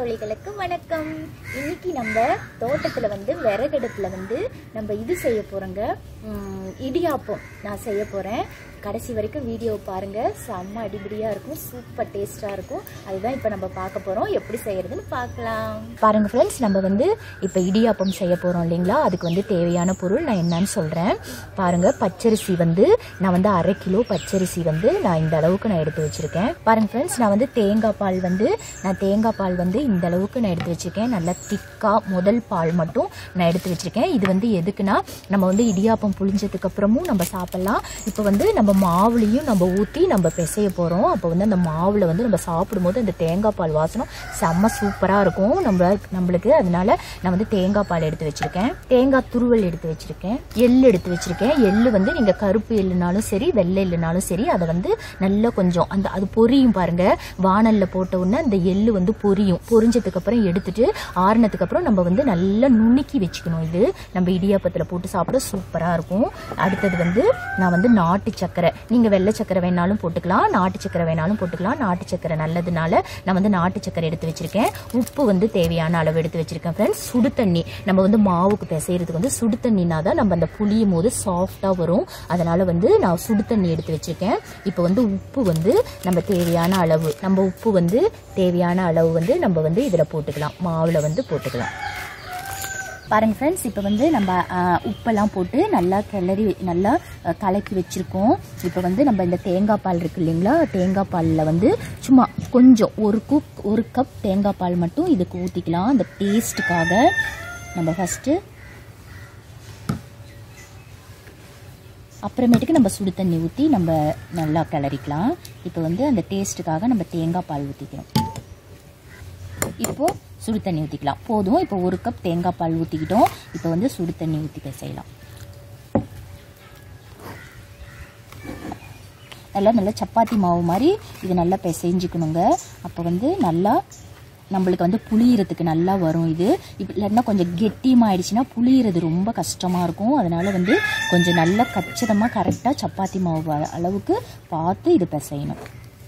தோழிகளுக்கு வணக்கம் இன்னைக்கு நம்ம தோட்டத்துல வந்து விறகடுப்புல வந்து நம்ம இது செய்ய போறோங்க உம், இடியாப்பம் நான் செய்ய போறேன் கடைசி வரைக்கும் வீடியோ பாருங்க செம்ம அடிபடியா இருக்கும் சூப்பர் டேஸ்டா இருக்கும் அதுதான் இப்போ நம்ம பார்க்க போறோம் எப்படி செய்யறதுன்னு பார்க்கலாம் பாருங்க ஃப்ரெண்ட்ஸ் நம்ம வந்து இப்போ இடியாப்பம் செய்ய போறோம் இல்லைங்களா அதுக்கு வந்து தேவையான பொருள் நான் என்னன்னு சொல்றேன் பாருங்க பச்சரிசி வந்து நான் வந்து அரை கிலோ பச்சரிசி வந்து நான் இந்த அளவுக்கு நான் எடுத்து வச்சிருக்கேன் பாருங்க ஃப்ரெண்ட்ஸ் நான் வந்து தேங்காய் பால் வந்து நான் தேங்காய் பால் வந்து இந்த அளவுக்கு நான் எடுத்து வச்சிருக்கேன் நல்லா திக்கா முதல் பால் மட்டும் நான் எடுத்து வச்சிருக்கேன் இது வந்து எதுக்குன்னா நம்ம வந்து இடியாப்பம் புளிஞ்சதுக்கு அப்புறமும் நம்ம சாப்பிடலாம் இப்போ வந்து நம்ம மாவுலையும் நம்ம ஊற்றி நம்ம பிசைய போகிறோம் அப்போ வந்து அந்த மாவில் வந்து நம்ம சாப்பிடும்போது அந்த தேங்காய் பால் வாசனம் செம்ம சூப்பராக இருக்கும் நம்ம நம்மளுக்கு அதனால நான் வந்து தேங்காய் பால் எடுத்து வச்சிருக்கேன் தேங்காய் துருவல் எடுத்து வச்சிருக்கேன் எள்ளு எடுத்து வச்சிருக்கேன் எள்ளு வந்து நீங்கள் கருப்பு எள்ளுனாலும் சரி வெள்ளை எள்ளுனாலும் சரி அதை வந்து நல்லா கொஞ்சம் அந்த அது பொரியும் பாருங்க வானல்ல போட்ட உடனே அந்த எள்ளு வந்து பொரியும் பொரிஞ்சதுக்கு அப்புறம் எடுத்துட்டு ஆறுனதுக்கு அப்புறம் நம்ம வந்து நல்லா நுணுக்கி வச்சுக்கணும் இது நம்ம இடியாப்பத்தில் போட்டு சாப்பிட சூப்பராக இருக்கும் அடுத்தது வந்து நான் வந்து நாட்டு சக்கரை நீங்கள் வெள்ளை சக்கரை வேணாலும் போட்டுக்கலாம் நாட்டு சக்கரை வேணாலும் போட்டுக்கலாம் நாட்டு சக்கரை நல்லதுனால நான் வந்து நாட்டு சக்கரை எடுத்து வச்சிருக்கேன் உப்பு வந்து தேவையான அளவு எடுத்து வச்சிருக்கேன் ஃப்ரெண்ட்ஸ் சுடு தண்ணி நம்ம வந்து மாவுக்கு பிசைறதுக்கு வந்து சுடு தண்ணினா தான் நம்ம அந்த புளியும் போது சாஃப்டாக வரும் அதனால வந்து நான் சுடு தண்ணி எடுத்து வச்சிருக்கேன் இப்போ வந்து உப்பு வந்து நம்ம தேவையான அளவு நம்ம உப்பு வந்து தேவையான அளவு வந்து நம்ம வந்து இதில் போட்டுக்கலாம் மாவில் வந்து போட்டுக்கலாம் பாருங்க ஃப்ரெண்ட்ஸ் இப்போ வந்து நம்ம அஹ், உப்பெல்லாம் போட்டு நல்லா கிளறி நல்லா அஹ், கலக்கி வச்சுருக்கோம் இப்போ வந்து நம்ம இந்த தேங்காய் பால் இருக்கு இல்லைங்களா தேங்காய் பாலில் வந்து சும்மா கொஞ்சம் ஒரு குப் ஒரு கப் தேங்காய் பால் மட்டும் இதுக்கு ஊற்றிக்கலாம் அந்த டேஸ்ட்டுக்காக நம்ம ஃபஸ்ட்டு அப்புறமேட்டுக்கு நம்ம சுடு தண்ணி ஊற்றி நம்ம நல்லா கிளறிக்கலாம் இப்போ வந்து அந்த டேஸ்ட்டுக்காக நம்ம தேங்காய் பால் ஊற்றிக்கிறோம் இப்போ சுடு தண்ணி ஊற்றிக்கலாம் போதும் இப்போ ஒரு கப் தேங்காய் பால் ஊற்றிக்கிட்டோம் இப்போ வந்து சுடு தண்ணி ஊற்றி செய்யலாம் நல்லா நல்லா சப்பாத்தி மாவு மாதிரி இது நல்லா பிசைஞ்சுக்கணுங்க அப்போ வந்து நல்லா நம்மளுக்கு வந்து புளியறதுக்கு நல்லா வரும் இது இப்போ இல்லைன்னா கொஞ்சம் கெட்டியமாயிடுச்சுன்னா புளியறது ரொம்ப கஷ்டமாக இருக்கும் அதனால வந்து கொஞ்சம் நல்லா கச்சிதமாக கரெக்டாக சப்பாத்தி மாவு வ- அளவுக்கு பார்த்து இது பிசையணும்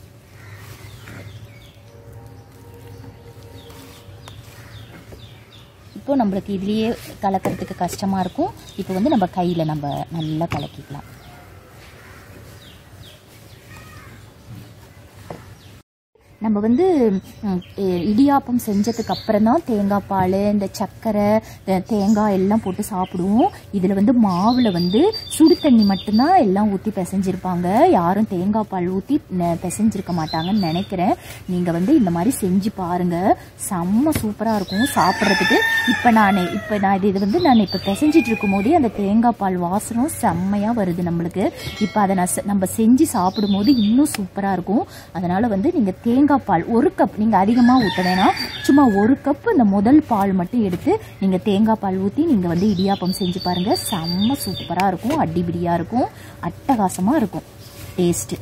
இப்போ நம்மளுக்கு இதுலேயே கலக்கிறதுக்கு கஷ்டமாக இருக்கும் இப்போ வந்து நம்ம கையில் நம்ம நல்லா கலக்கிக்கலாம் நம்ம வந்து ம், இ- இடியாப்பம் செஞ்சதுக்கு அப்புறம் தான் தேங்காய் பால் இந்த சர்க்கரை தே- தேங்காய் எல்லாம் போட்டு சாப்பிடுவோம் இதில் வந்து மாவில் வந்து சுடு தண்ணி மட்டும்தான் எல்லாம் ஊற்றி பிசைஞ்சிருப்பாங்க யாரும் தேங்காய் பால் ஊற்றி பிசைஞ்சிருக்க மாட்டாங்கன்னு நினைக்கிறேன் நீங்கள் வந்து இந்த மாதிரி செஞ்சு பாருங்கள் செம்ம சூப்பராக இருக்கும் சாப்பிட்றதுக்கு இப்போ நான் இப்போ நான் இது இது வந்து நான் இப்போ பிசைஞ்சிட்டு இருக்கும் போதே அந்த தேங்காய் பால் வாசனம் செம்மையாக வருது நம்மளுக்கு இப்போ அதை நான் செ- நம்ம செஞ்சு சாப்பிடும்போது இன்னும் சூப்பராக இருக்கும் அதனால் வந்து நீங்கள் தேங்காய் பால் ஒரு கப் நீங்கள் அதிகமாக ஊற்ற வேணாம் சும்மா ஒரு கப் இந்த முதல் பால் மட்டும் எடுத்து நீங்கள் தேங்காய் பால் ஊற்றி நீங்கள் வந்து இடியாப்பம் செஞ்சு பாருங்கள் செம்ம சூப்பராக இருக்கும் அடிபிடியாக இருக்கும் அட்டகாசமாக இருக்கும் டேஸ்ட்டு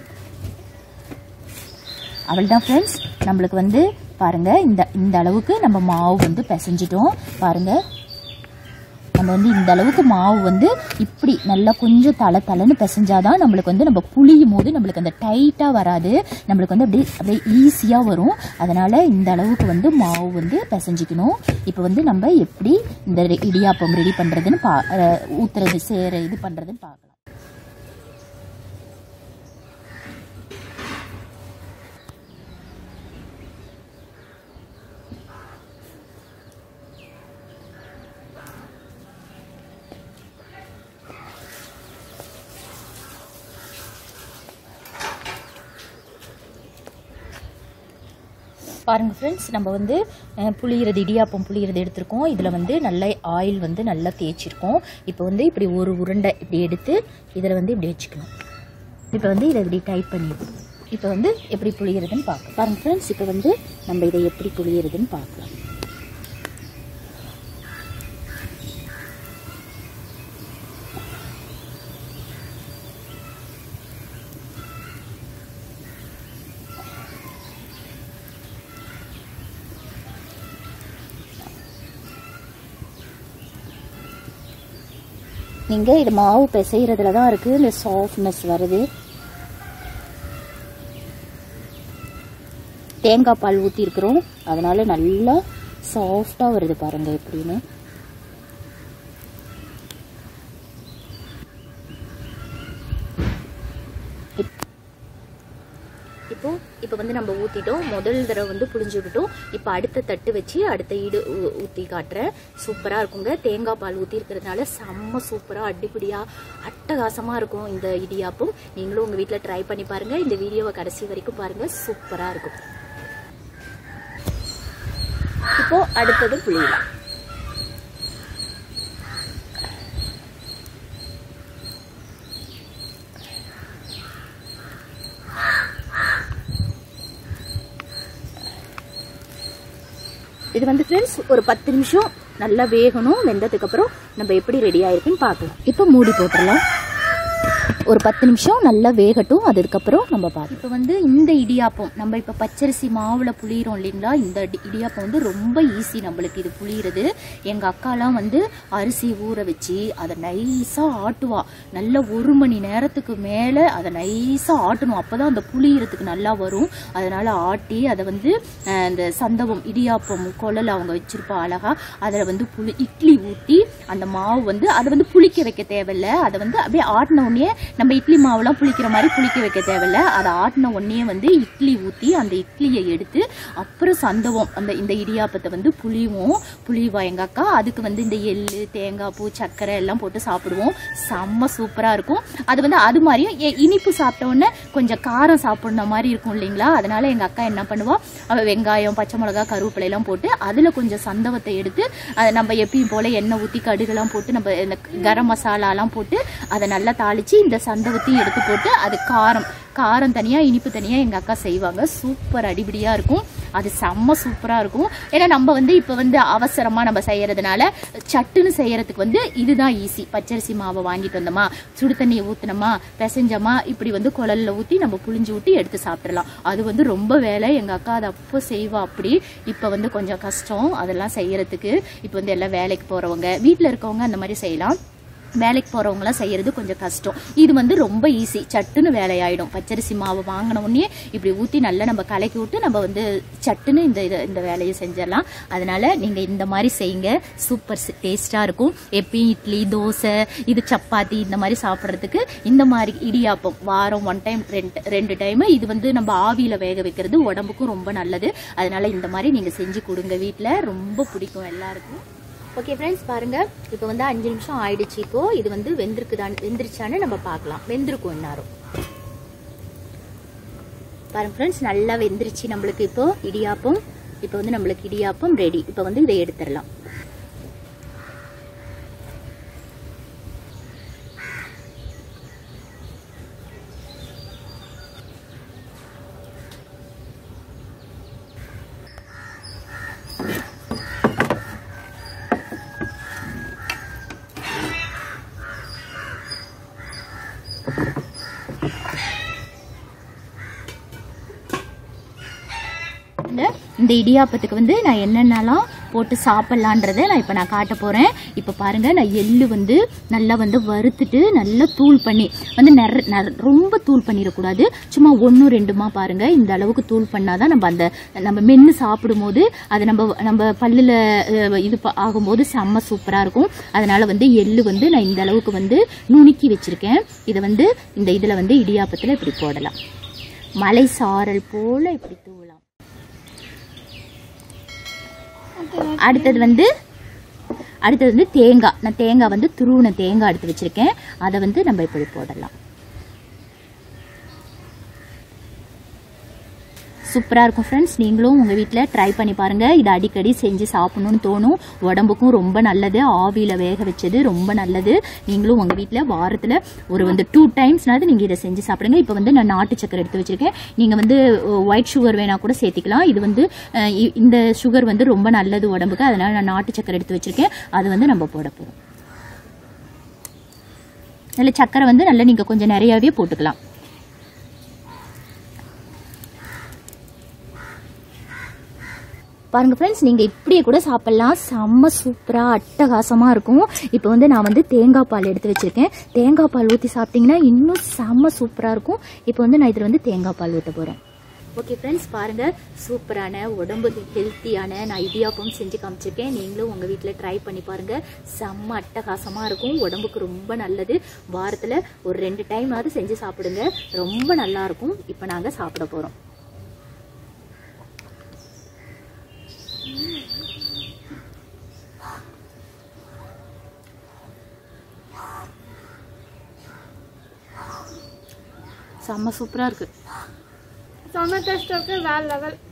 அவள்தான் ஃப்ரெண்ட்ஸ் நம்மளுக்கு வந்து பாருங்க இந்த இந்த அளவுக்கு நம்ம மாவு வந்து பிசைஞ்சிட்டோம் பாருங்க நம்ம வந்து இந்த அளவுக்கு மாவு வந்து இப்படி நல்லா கொஞ்சம் தலை தலைன்னு பிசைஞ்சாதான் நம்மளுக்கு வந்து நம்ம புளியும் போது நம்மளுக்கு அந்த டைட்டாக வராது நம்மளுக்கு வந்து அப்படியே அப்படியே ஈஸியாக வரும் அதனால இந்த அளவுக்கு வந்து மாவு வந்து பிசைஞ்சிக்கணும் இப்போ வந்து நம்ம எப்படி இந்த ரெ- இடியாப்பம் ரெடி பண்ணுறதுன்னு பா அஹ் ஊத்துறது சேர இது பண்ணுறதுன்னு பார்க்கலாம் பாருங்க ஃப்ரெண்ட்ஸ் நம்ம வந்து அஹ், புளியறது இடியாப்பம் புளியறது எடுத்திருக்கோம் இதில் வந்து நல்ல ஆயில் வந்து நல்லா தேய்ச்சிருக்கோம் இப்போ வந்து இப்படி ஒரு உருண்டை இப்படி எடுத்து இதில் வந்து இப்படி வச்சுக்கணும் இப்போ வந்து இதை இப்படி டைட் பண்ணி இப்போ வந்து எப்படி புளியறதுன்னு பார்க்கலாம் பாருங்க ஃப்ரெண்ட்ஸ் இப்போ வந்து நம்ம இதை எப்படி புளியறதுன்னு பார்க்கலாம் நீங்கள் இது மாவு பிசைகிறதுல தான் இருக்குது இந்த சாஃப்ட்னஸ் வருது தேங்காய் பால் ஊற்றிருக்கிறோம் அதனால நல்லா சாஃப்டாக வருது பாருங்க எப்படின்னு இப்போ இப்போ வந்து நம்ம ஊற்றிட்டோம் முதல் தடவை வந்து புளிஞ்சு விட்டுட்டோம் இப்போ அடுத்த தட்டு வச்சு அடுத்த ஈடு ஊ- ஊத்தி காட்டுறேன் சூப்பராக இருக்குங்க தேங்காய் பால் ஊற்றி இருக்கிறதுனால செம்ம சூப்பராக அடிப்படியாக அட்டகாசமாக இருக்கும் இந்த இடியாப்பம் நீங்களும் உங்கள் வீட்டில் ட்ரை பண்ணி பாருங்கள் இந்த வீடியோவை கடைசி வரைக்கும் பாருங்கள் சூப்பராக இருக்கும் இப்போ அடுத்தது புளியலாம் இது வந்து ஃப்ரெண்ட்ஸ் ஒரு பத்து நிமிஷம் நல்லா வேகணும் வெந்ததுக்கு அப்புறம் நம்ம எப்படி ரெடி ஆயிருக்குன்னு பார்க்கலாம் இப்போ மூடி போட்டுடலாம் ஒரு பத்து நிமிஷம் நல்லா வேகட்டும் அதுக்கப்புறம் நம்ம பார்க்கலாம் இப்போ வந்து இந்த இடியாப்பம் நம்ம இப்போ பச்சரிசி மாவில் புளியிறோம் இல்லைங்களா இந்த இடி- இடியாப்பம் வந்து ரொம்ப ஈஸி நம்மளுக்கு இது புளியிறது எங்கள் அக்காலாம் வந்து அரிசி ஊற வச்சு அதை நைஸாக ஆட்டுவா நல்ல ஒரு மணி நேரத்துக்கு மேலே அதை நைஸாக ஆட்டணும் அப்போ தான் அந்த புளியறதுக்கு நல்லா வரும் அதனால் ஆட்டி அதை வந்து அஹ், இந்த சந்தவம் இடியாப்பம் குழல் அவங்க வச்சிருப்பா அழகா அதில் வந்து புளி இட்லி ஊற்றி அந்த மாவு வந்து அதை வந்து புளிக்க வைக்க தேவையில்ல அதை வந்து அப்படியே ஆட்டின உடனே நம்ம இட்லி மாவுலாம் புளிக்கிற மாதிரி புளிக்க வைக்க தேவையில்ல அதை ஆட்டின உடனே வந்து இட்லி ஊற்றி அந்த இட்லியை எடுத்து அப்புறம் சந்தவம் அந்த இந்த இடியாப்பத்தை வந்து புளிவோம் புளிவா எங்கள் அக்கா அதுக்கு வந்து இந்த எள்ளு தேங்காய் பூ சர்க்கரை எல்லாம் போட்டு சாப்பிடுவோம் செம்ம சூப்பராக இருக்கும் அது வந்து அது மாதிரியும் எ- இனிப்பு சாப்பிட்ட உடனே கொஞ்சம் காரம் சாப்பிட்ற மாதிரி இருக்கும் இல்லைங்களா அதனால எங்கள் அக்கா என்ன பண்ணுவா அவள் வெங்காயம் பச்சை மிளகா கருவேப்பிலை எல்லாம் போட்டு அதில் கொஞ்சம் சந்தவத்தை எடுத்து அதை நம்ம எப்பயும் போல எண்ணெய் ஊற்றி கடுகுலாம் போட்டு நம்ம இந்த கரம் மசாலாலாம் போட்டு அதை நல்லா தாளித்து இந்த சந்தவத்தையும் எடுத்து போட்டு அது காரம் காரம் தனியாக இனிப்பு தனியாக எங்கள் அக்கா செய்வாங்க சூப்பர் அடிபடியாக இருக்கும் அது செம்ம சூப்பராக இருக்கும் ஏன்னா நம்ம வந்து இப்போ வந்து அவசரமாக நம்ம செய்யறதுனால சட்டுன்னு செய்யறதுக்கு வந்து இதுதான் ஈஸி பச்சரிசி மாவை வாங்கிட்டு வந்தோமா சுடு தண்ணியை ஊற்றினோமா பிசைஞ்சோமா இப்படி வந்து குழல்ல ஊற்றி நம்ம புளிஞ்சு ஊற்றி எடுத்து சாப்பிட்றலாம் அது வந்து ரொம்ப வேலை எங்கள் அக்கா அதை அப்போ செய்வா அப்படி இப்போ வந்து கொஞ்சம் கஷ்டம் அதெல்லாம் செய்யறதுக்கு இப்போ வந்து எல்லாம் வேலைக்கு போகிறவங்க வீட்டில் இருக்கவங்க அந்த மாதிரி செய்யலாம் வேலைக்கு போகிறவங்களாம் செய்யறது கொஞ்சம் கஷ்டம் இது வந்து ரொம்ப ஈஸி சட்டுன்னு வேலையாயிடும் பச்சரிசி மாவு வாங்கின உடனே இப்படி ஊற்றி நல்லா நம்ம கலக்கி விட்டு நம்ம வந்து சட்டுன்னு இந்த இதை இந்த வேலையை செஞ்சிடலாம் அதனால நீங்கள் இந்த மாதிரி செய்யுங்க சூப்பர் டேஸ்ட்டாக இருக்கும் எப்பயும் இட்லி தோசை இது சப்பாத்தி இந்த மாதிரி சாப்பிட்றதுக்கு இந்த மாதிரி இடியாப்பம் வாரம் ஒன் டைம் ரெண்டு ரெண்டு டைம் இது வந்து நம்ம ஆவியில் வேக வைக்கிறது உடம்புக்கும் ரொம்ப நல்லது அதனால இந்த மாதிரி நீங்கள் செஞ்சு கொடுங்க வீட்டில் ரொம்ப பிடிக்கும் எல்லாருக்கும் ஓகே ஃப்ரெண்ட்ஸ் பாருங்க இப்போ வந்து அஞ்சு நிமிஷம் ஆயிடுச்சு இப்போ இது வந்து வெந்திருக்குதான் வெந்திருச்சான்னு நம்ம பார்க்கலாம் வெந்திருக்கும் இந்நேரம் பாருங்க ஃப்ரெண்ட்ஸ் நல்லா வெந்திருச்சு நம்மளுக்கு இப்போ இடியாப்பம் இப்போ வந்து நம்மளுக்கு இடியாப்பம் ரெடி இப்போ வந்து இதை எடுத்துடலாம் இந்த இந்த இடியாப்பத்துக்கு வந்து நான் என்னென்னலாம் போட்டு சாப்பிட்லான்றதை நான் இப்போ நான் காட்ட போகிறேன் இப்போ பாருங்கள் நான் எள்ளு வந்து நல்லா வந்து வறுத்துட்டு நல்லா தூள் பண்ணி வந்து நிற நிற- ரொம்ப தூள் பண்ணிடக்கூடாது சும்மா ஒன்று ரெண்டுமா பாருங்கள் இந்த அளவுக்கு தூள் பண்ணாதான் நம்ம அந்த நம்ம மென்று சாப்பிடும்போது அது நம்ம நம்ம பல்லில் இது ப- ஆகும்போது செம்ம சூப்பராக இருக்கும் அதனால் வந்து எள்ளு வந்து நான் இந்த அளவுக்கு வந்து நுணுக்கி வச்சுருக்கேன் இதை வந்து இந்த இதில் வந்து இடியாப்பத்தில் இப்படி போடலாம் மலை சாரல் போல் இப்படி தூவலாம் அடுத்தது வந்து அடுத்தது வந்து தேங்காய் நான் தேங்காய் வந்து துருவின தேங்காய் எடுத்து வச்சிருக்கேன் அதை வந்து நம்ம இப்படி போடலாம் சூப்பராக இருக்கும் ஃப்ரெண்ட்ஸ் நீங்களும் உங்கள் வீட்டில் ட்ரை பண்ணி பாருங்கள் இது அடிக்கடி செஞ்சு சாப்பிடணும்னு தோணும் உடம்புக்கும் ரொம்ப நல்லது ஆவியில் வேக வச்சது ரொம்ப நல்லது நீங்களும் உங்கள் வீட்டில் வாரத்தில் ஒரு வந்து டூ டைம்ஸ்னாவது நீங்கள் இதை செஞ்சு சாப்பிடுங்க இப்போ வந்து நான் நாட்டு சக்கரை எடுத்து வச்சுருக்கேன் நீங்கள் வந்து ஒயிட் சுகர் வேணால் கூட சேர்த்திக்கலாம் இது வந்து அஹ், இ- இந்த சுகர் வந்து ரொம்ப நல்லது உடம்புக்கு அதனால் நான் நாட்டு சக்கரை எடுத்து வச்சுருக்கேன் அது வந்து நம்ம போட போகிறோம் நல்ல சக்கரை வந்து நல்லா நீங்கள் கொஞ்சம் நிறையாவே போட்டுக்கலாம் பாருங்க ஃப்ரெண்ட்ஸ் நீங்கள் இப்படியே கூட சாப்பிட்லாம் செம்ம சூப்பராக அட்டகாசமாக இருக்கும் இப்போ வந்து நான் வந்து தேங்காய் பால் எடுத்து வச்சுருக்கேன் தேங்காய் பால் ஊற்றி சாப்பிட்டிங்கன்னா இன்னும் செம்ம சூப்பராக இருக்கும் இப்போ வந்து நான் இதில் வந்து தேங்காய் பால் ஊற்ற போகிறேன் ஓகே ஃப்ரெண்ட்ஸ் பாருங்க சூப்பரான உடம்புக்கு ஹெல்த்தியான நான் இடியாப்பம் செஞ்சு காமிச்சிருக்கேன் நீங்களும் உங்க வீட்டில் ட்ரை பண்ணி பாருங்க செம்ம அட்டகாசமா இருக்கும் உடம்புக்கு ரொம்ப நல்லது வாரத்துல ஒரு ரெண்டு டைம் ஆவது செஞ்சு சாப்பிடுங்க ரொம்ப நல்லா இருக்கும் இப்போ நாங்க சாப்பிட போறோம் செம்ம சூப்பரா இருக்கு செம்ம டேஸ்ட் இருக்கு வேற லெவல்